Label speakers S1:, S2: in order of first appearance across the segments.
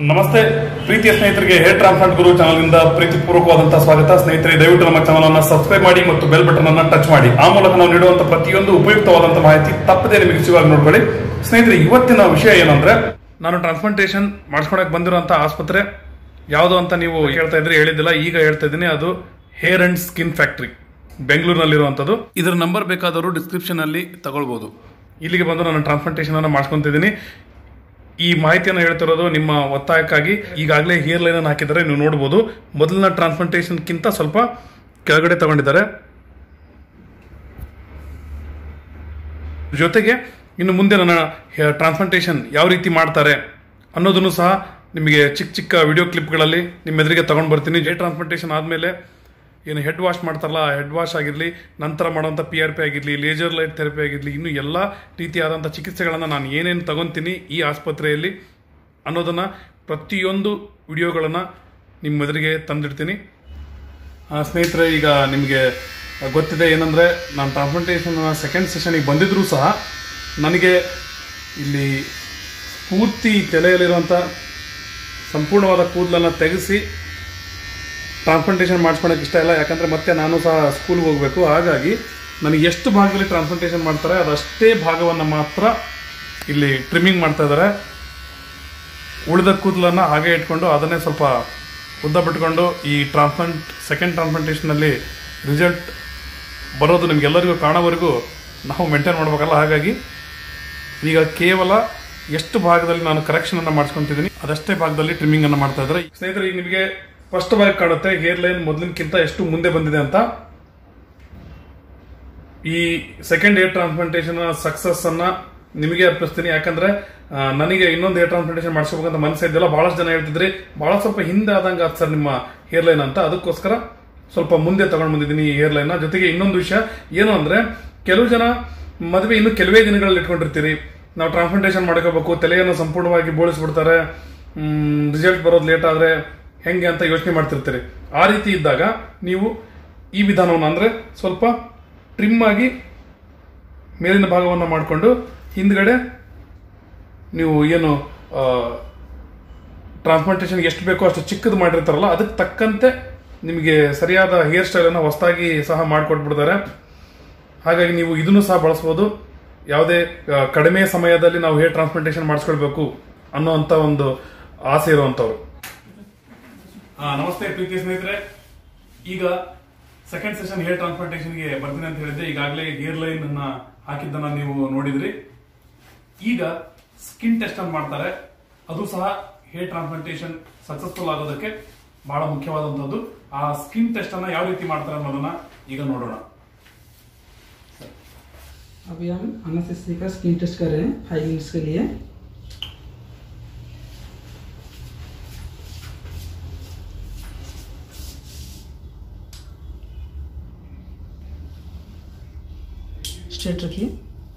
S1: ನಮಸ್ತೆ ಪ್ರೀತಿಯ ಸ್ನೇಹಿತರಿಗೆ ಹೇರ್ ಟ್ರಾನ್ಸ್ಪ್ಲಾಂಟ್ ಗುರು ಚಾನಲ್ನಿಂದ ಪ್ರೀತಿಪೂರ್ವಕವಾದಂತಹ ಸ್ವಾಗತ ಸ್ನೇಹಿತರೆ ದಯವಿಟ್ಟು ನಮ್ಮ ಚಾನಲ್ ಅನ್ನು ಸಬ್ಸ್ಕ್ರೈಬ್ ಮಾಡಿ ಮತ್ತು ಬೆಲ್ ಬಟನ್ ಅನ್ನು ಟಚ್ ಮಾಡಿ ಆ ಮೂಲಕ ನಾವು ನೀಡುವಂತಹ ಪ್ರತಿಯೊಂದು ಉಪಯುಕ್ತವಾದಂತಹ ಮಾಹಿತಿ ತಪ್ಪದೇ ನಿಮಗೆ ಸಿಗುವಾಗ ನೋಡ್ಕೊಳ್ಳಿ ಸ್ನೇಹಿತರೆ ಇವತ್ತಿನ ವಿಷಯ ಏನಂದ್ರೆ ನಾನು ಟ್ರಾನ್ಸ್ಪ್ಲಾಂಟೇಷನ್ ಮಾಡಿಸ್ಕೊಳಕ್ ಬಂದಿರುವಂತ ಆಸ್ಪತ್ರೆ ಯಾವುದು ಅಂತ ನೀವು ಹೇಳ್ತಾ ಇದ್ರಿ ಹೇಳಿದ್ದಿಲ್ಲ ಈಗ ಹೇಳ್ತಾ ಇದ್ದೀನಿ ಅದು ಹೇರ್ ಅಂಡ್ ಸ್ಕಿನ್ ಫ್ಯಾಕ್ಟ್ರಿ ಬೆಂಗಳೂರಿನಲ್ಲಿರುವಂಥದ್ದು ಇದರ ನಂಬರ್ ಬೇಕಾದವರು ಡಿಸ್ಕ್ರಿಪ್ಷನ್ ಅಲ್ಲಿ ತಗೊಳ್ಬಹುದು ಇಲ್ಲಿಗೆ ಬಂದು ನಾನು ಟ್ರಾನ್ಸ್ಪ್ಲಾಂಟೇಷನ್ ಅನ್ನು ಮಾಡ್ಸ್ಕೊಂತಿದ್ದೀನಿ ಈ ಮಾಹಿತಿಯನ್ನು ಹೇಳ್ತಿರೋದು ನಿಮ್ಮ ಒತ್ತಾಯಕ್ಕಾಗಿ ಈಗಾಗಲೇ ಹೇರ್ ಲೈನ್ ಅನ್ನು ಹಾಕಿದ್ದಾರೆ ನೀವು ನೋಡಬಹುದು ಮೊದಲಿನ ಟ್ರಾನ್ಸ್ಪ್ಲಾಂಟೇಷನ್ಗಿಂತ ಸ್ವಲ್ಪ ಕೆಳಗಡೆ ತಗೊಂಡಿದ್ದಾರೆ ಜೊತೆಗೆ ಇನ್ನು ಮುಂದೆ ನನ್ನ ಟ್ರಾನ್ಸ್ಪ್ಲಾಂಟೇಷನ್ ಯಾವ ರೀತಿ ಮಾಡ್ತಾರೆ ಅನ್ನೋದನ್ನು ಸಹ ನಿಮಗೆ ಚಿಕ್ಕ ಚಿಕ್ಕ ವಿಡಿಯೋ ಕ್ಲಿಪ್ಗಳಲ್ಲಿ ನಿಮ್ಮ ಎದುರಿಗೆ ತಗೊಂಡು ಬರ್ತೀನಿ ಜೈ ಟ್ರಾನ್ಸ್ಪ್ಲಾಂಟೇಷನ್ ಆದಮೇಲೆ ಏನು ಹೆಡ್ ವಾಶ್ ಮಾಡ್ತಾರಲ್ಲ ಹೆಡ್ ವಾಶ್ ಆಗಿರಲಿ ನಂತರ ಮಾಡುವಂಥ ಪಿ ಆರ್ ಪಿ ಆಗಿರಲಿ ಲೇಸರ್ ಲೈಟ್ ಥೆರಪಿ ಆಗಿರಲಿ ಇನ್ನು ಎಲ್ಲ ರೀತಿಯಾದಂಥ ಚಿಕಿತ್ಸೆಗಳನ್ನು ನಾನು ಏನೇನು ತಗೊತೀನಿ ಈ ಆಸ್ಪತ್ರೆಯಲ್ಲಿ ಅನ್ನೋದನ್ನು ಪ್ರತಿಯೊಂದು ವಿಡಿಯೋಗಳನ್ನು ನಿಮ್ಮ ಎದುರಿಗೆ ತಂದಿಡ್ತೀನಿ ಆ, ಸ್ನೇಹಿತರೆ ಈಗ ನಿಮಗೆ ಗೊತ್ತಿದೆ ಏನಂದರೆ ನಾನು ಟ್ರಾನ್ಸ್ಪ್ಲಾಂಟೇಷನ್ ಸೆಕೆಂಡ್ ಸೆಷನಿಗೆ ಬಂದಿದ್ರೂ ಸಹ ನನಗೆ ಇಲ್ಲಿ ಪೂರ್ತಿ ತಲೆಯಲ್ಲಿರುವಂಥ ಸಂಪೂರ್ಣವಾದ ಕೂದಲನ್ನು ತೆಗೆಸಿ ಟ್ರಾನ್ಸ್ಪ್ಲಾಂಟೇಷನ್ ಮಾಡಿಸ್ಕೊಳಕ್ಕೆ ಇಷ್ಟ ಇಲ್ಲ ಯಾಕಂದರೆ ಮತ್ತೆ ನಾನು ಸಹ ಸ್ಕೂಲ್ಗೆ ಹೋಗಬೇಕು ಹಾಗಾಗಿ ನನಗೆ ಎಷ್ಟು ಭಾಗದಲ್ಲಿ ಟ್ರಾನ್ಸ್ಪ್ಲಾಂಟೇಷನ್ ಮಾಡ್ತಾರೆ ಅದಷ್ಟೇ ಭಾಗವನ್ನು ಮಾತ್ರ ಇಲ್ಲಿ ಟ್ರಿಮ್ಮಿಂಗ್ ಮಾಡ್ತಾ ಇದ್ದಾರೆ ಉಳಿದ ಕೂದಲನ್ನು ಹಾಗೆ ಇಟ್ಕೊಂಡು ಅದನ್ನೇ ಸ್ವಲ್ಪ ಉದ್ದ ಬಿಟ್ಕೊಂಡು ಈ ಟ್ರಾನ್ಸ್ಪ್ಲಾಂಟ್ ಸೆಕೆಂಡ್ ಟ್ರಾನ್ಸ್ಪ್ಲಾಂಟೇಷನಲ್ಲಿ ರಿಸಲ್ಟ್ ಬರೋದು ನಿಮ್ಗೆಲ್ಲರಿಗೂ ಕಾಣೋವರೆಗೂ ನಾವು ಮೇಂಟೈನ್ ಮಾಡಬೇಕಲ್ಲ ಹಾಗಾಗಿ ಈಗ ಕೇವಲ ಎಷ್ಟು ಭಾಗದಲ್ಲಿ ನಾನು ಕರೆಕ್ಷನ್ ಅನ್ನ ಮಾಡಿಸ್ಕೊಂತಿದ್ದೀನಿ ಅದಷ್ಟೇ ಭಾಗದಲ್ಲಿ ಟ್ರಿಮ್ಮಿಂಗ್ ಅನ್ನ ಮಾಡ್ತಾ ಇದ್ದಾರೆ ಸ್ನೇಹಿತರೆ ಈಗ ನಿಮಗೆ ಸ್ಪಷ್ಟವಾಗಿ ಕಾಣುತ್ತೆ ಹೇರ್ ಲೈನ್ ಮೊದಲಿನಕ್ಕಿಂತ ಎಷ್ಟು ಮುಂದೆ ಬಂದಿದೆ ಅಂತ ಈ ಸೆಕೆಂಡ್ ಏರ್ ಟ್ರಾನ್ಸ್ಪ್ಲಾಂಟೇಷನ್ ಸಕ್ಸಸ್ ಅನ್ನ ನಿಮಗೆ ಅರ್ಪಿಸ್ತೀನಿ ಯಾಕಂದ್ರೆ ಆ, ನನಗೆ ಇನ್ನೊಂದು ಏರ್ ಟ್ರಾನ್ಸ್ಪ್ಲಾಂಟೇಷನ್ ಮಾಡಿಸ್ಬೇಕಂತ ಮನಸ್ಸು ಇದ್ದಿಲ್ಲ ಬಹಳಷ್ಟು ಜನ ಹೇಳ್ತಿದ್ರಿ ಬಹಳ ಸ್ವಲ್ಪ ಹಿಂದೆ ಆದಂಗ ಆತ್ ಸರ್ ನಿಮ್ಮ ಹೇರ್ ಲೈನ್ ಅಂತ ಅದಕ್ಕೋಸ್ಕರ ಸ್ವಲ್ಪ ಮುಂದೆ ತಗೊಂಡ್ ಬಂದಿದ್ದೀನಿ ಈ ಹೇರ್ ಲೈನ್ ಜೊತೆಗೆ ಇನ್ನೊಂದು ವಿಷಯ ಏನು ಅಂದ್ರೆ ಕೆಲವು ಜನ ಮದುವೆ ಇನ್ನು ಕೆಲವೇ ದಿನಗಳಲ್ಲಿ ಇಟ್ಕೊಂಡಿರ್ತೀರಿ ನಾವು ಟ್ರಾನ್ಸ್ಪ್ಲಾಂಟೇಷನ್ ಮಾಡ್ಕೋಬೇಕು ತಲೆಯನ್ನು ಸಂಪೂರ್ಣವಾಗಿ ಬೋಳಿಸ್ಬಿಡ್ತಾರೆ ರಿಸಲ್ಟ್ ಬರೋದು ಲೇಟ್ ಆದ್ರೆ ಹೆಂಗೆ ಅಂತ ಯೋಚನೆ ಮಾಡ್ತಿರ್ತೀರಿ ಆ ರೀತಿ ಇದ್ದಾಗ ನೀವು ಈ ವಿಧಾನವನ್ನು ಅಂದ್ರೆ ಸ್ವಲ್ಪ ಟ್ರಿಮ್ ಆಗಿ ಮೇಲಿನ ಭಾಗವನ್ನು ಮಾಡಿಕೊಂಡು ಹಿಂದ್ಗಡೆ ನೀವು ಏನು ಟ್ರಾನ್ಸ್ಪ್ಲಾಂಟೇಷನ್ ಎಷ್ಟು ಬೇಕೋ ಅಷ್ಟು ಚಿಕ್ಕದು ಮಾಡಿರ್ತಾರಲ್ಲ ಅದಕ್ಕೆ ತಕ್ಕಂತೆ ನಿಮಗೆ ಸರಿಯಾದ ಹೇರ್ ಸ್ಟೈಲನ್ನು ಹೊಸದಾಗಿ ಸಹ ಮಾಡಿಕೊಟ್ಬಿಡ್ತಾರೆ ಹಾಗಾಗಿ ನೀವು ಇದನ್ನು ಸಹ ಬಳಸ್ಬೋದು ಯಾವುದೇ ಆ, ಕಡಿಮೆ ಸಮಯದಲ್ಲಿ ನಾವು ಹೇರ್ ಟ್ರಾನ್ಸ್ಪ್ಲಾಂಟೇಷನ್ ಮಾಡಿಸ್ಕೊಳ್ಬೇಕು ಅನ್ನೋಂಥ ಒಂದು ಆಸೆ ಇರುವಂಥವ್ರು ಆ, ನಮಸ್ತೆ ಪ್ರೀತಿ ಸ್ನೇಹಿತರೆ ಈಗ ಸೆಕೆಂಡ್ ಸೆಷನ್ ಹೇರ್ ಟ್ರಾನ್ಸ್ಪ್ಲಾಂಟೇಷನ್ಗೆ ಬರ್ತೀನಿ ಅಂತ ಹೇಳಿದ್ದೆ ಈಗಾಗಲೇ ಹೇರ್ ಲೈನ್ ಅನ್ನ ಹಾಕಿದ್ದನ್ನ ನೀವು ನೋಡಿದ್ರಿ ಈಗ ಸ್ಕಿನ್ ಟೆಸ್ಟ್ ಅನ್ನು ಮಾಡ್ತಾರೆ ಅದು ಸಹ ಹೇರ್ ಟ್ರಾನ್ಸ್ಪ್ಲಾಂಟೇಷನ್ ಸಕ್ಸಸ್ಫುಲ್ ಆಗೋದಕ್ಕೆ ಬಹಳ ಮುಖ್ಯವಾದಂತದ್ದು ಆ ಸ್ಕಿನ್ ಟೆಸ್ಟ್ ಅನ್ನ ಯಾವ ರೀತಿ ಮಾಡ್ತಾರೆ ಅನ್ನೋದನ್ನ ಈಗ ನೋಡೋಣ
S2: अभी हम अनास्थेसिया का स्किन टेस्ट कर रहे हैं फाइव मिनट्स के लिए स्ट्रेट रखिए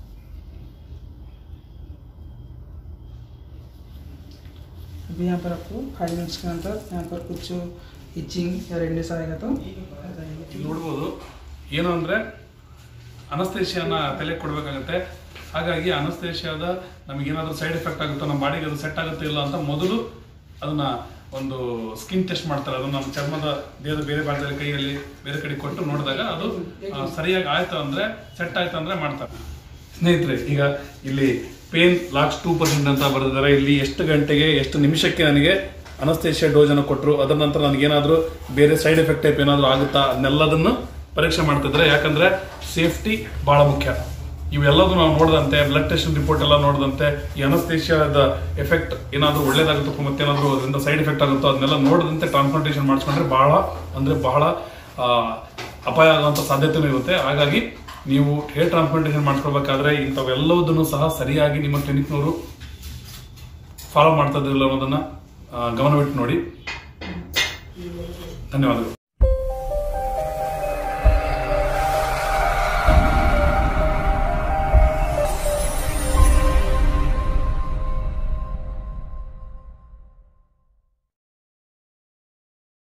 S2: अभी यहाँ पर आपको फाइव मिनट्स के अंदर यहाँ पर कुछ इचिंग या रेडनेस आएगा तो आ जाएगा
S1: ಇಲ್ಲಿ ನೋಡ್ಬೋದು ಏನು ಅಂದ್ರೆ ಅನಸ್ತೇಷಿಯಾನ ತಲೆ ಕೊಡ್ಬೇಕಾಗತ್ತೆ ಹಾಗಾಗಿ ಅನಸ್ತೇಷಿಯಾದ ನಮಗೇನಾದ್ರೂ ಸೈಡ್ ಎಫೆಕ್ಟ್ ಆಗುತ್ತೋ ನಮ್ಮ ಬಾಡಿಗೆ ಅದು ಸೆಟ್ ಆಗುತ್ತೆ ಇಲ್ಲ ಅಂತ ಮೊದಲು ಅದನ್ನ ಒಂದು ಸ್ಕಿನ್ ಟೆಸ್ಟ್ ಮಾಡ್ತಾರೆ ಅದನ್ನ ನಮ್ಮ ಚರ್ಮದ ದೇಹದ ಬೇರೆ ಭಾಗದಲ್ಲಿ ಕೈಯಲ್ಲಿ ಬೇರೆ ಕಡೆ ಕೊಟ್ಟು ನೋಡಿದಾಗ ಅದು ಆ, ಸರಿಯಾಗಿ ಆಯ್ತು ಅಂದ್ರೆ ಸೆಟ್ ಆಯ್ತು ಅಂದ್ರೆ ಮಾಡ್ತಾರೆ ಸ್ನೇಹಿತರೆ ಈಗ ಇಲ್ಲಿ ಪೇನ್ ಲಾಕ್ಸ್ ಟೂ ಪರ್ಸೆಂಟ್ ಅಂತ ಬರೆದಿದ್ದಾರೆ ಇಲ್ಲಿ ಎಷ್ಟು ಗಂಟೆಗೆ ಎಷ್ಟು ನಿಮಿಷಕ್ಕೆ ನನಗೆ ಅನಸ್ತೇಷಿಯಾ ಡೋಸ್ ಅನ್ನು ಕೊಟ್ಟರು ಅದರ ನಂತರ ನನಗೇನಾದ್ರೂ ಬೇರೆ ಸೈಡ್ ಎಫೆಕ್ಟ್ ಟೈಪ್ ಏನಾದ್ರೂ ಆಗುತ್ತಾ ಅದನ್ನೆಲ್ಲದನ್ನು ಪರೀಕ್ಷೆ ಮಾಡ್ತಿದ್ದಾರೆ ಯಾಕಂದ್ರೆ ಸೇಫ್ಟಿ ಬಹಳ ಮುಖ್ಯ ಇವೆಲ್ಲದೂ ನಾವು ನೋಡಿದಂತೆ ಬ್ಲಡ್ ಟೆಸ್ಟ್ ರಿಪೋರ್ಟ್ ಎಲ್ಲ ನೋಡಿದಂತೆ ಈ ಅನಸ್ತೇಷಿಯಾದ ಎಫೆಕ್ಟ್ ಏನಾದ್ರೂ ಒಳ್ಳೇದಾಗುತ್ತೋ ಮತ್ತೇನಾದ್ರೂ ಅದರಿಂದ ಸೈಡ್ ಎಫೆಕ್ಟ್ ಆಗುತ್ತೋ ಅದನ್ನೆಲ್ಲ ನೋಡದಂತೆ ಟ್ರಾನ್ಸ್ಪ್ಲಾಂಟೇಷನ್ ಮಾಡಿಸ್ಕೊಂಡ್ರೆ ಬಹಳ ಅಂದ್ರೆ ಬಹಳ ಆ, ಅಪಾಯ ಆಗುವಂತ ಸಾಧ್ಯತೆನೂ ಇರುತ್ತೆ ಹಾಗಾಗಿ ನೀವು ಹೇರ್ ಟ್ರಾನ್ಸ್ಪ್ಲಾಂಟೇಷನ್ ಮಾಡಿಸ್ಕೊಳ್ಬೇಕಾದ್ರೆ ಇಂಥವೆಲ್ಲದನ್ನು ಸಹ ಸರಿಯಾಗಿ ನಿಮ್ಮ ಕ್ಲಿನಿಕ್ನವರು ಫಾಲೋ ಮಾಡ್ತಾ ಇದ್ದಿಲ್ಲ ಅನ್ನೋದನ್ನ ಆ, ಗಮನವಿಟ್ಟು ನೋಡಿ ಧನ್ಯವಾದಗಳು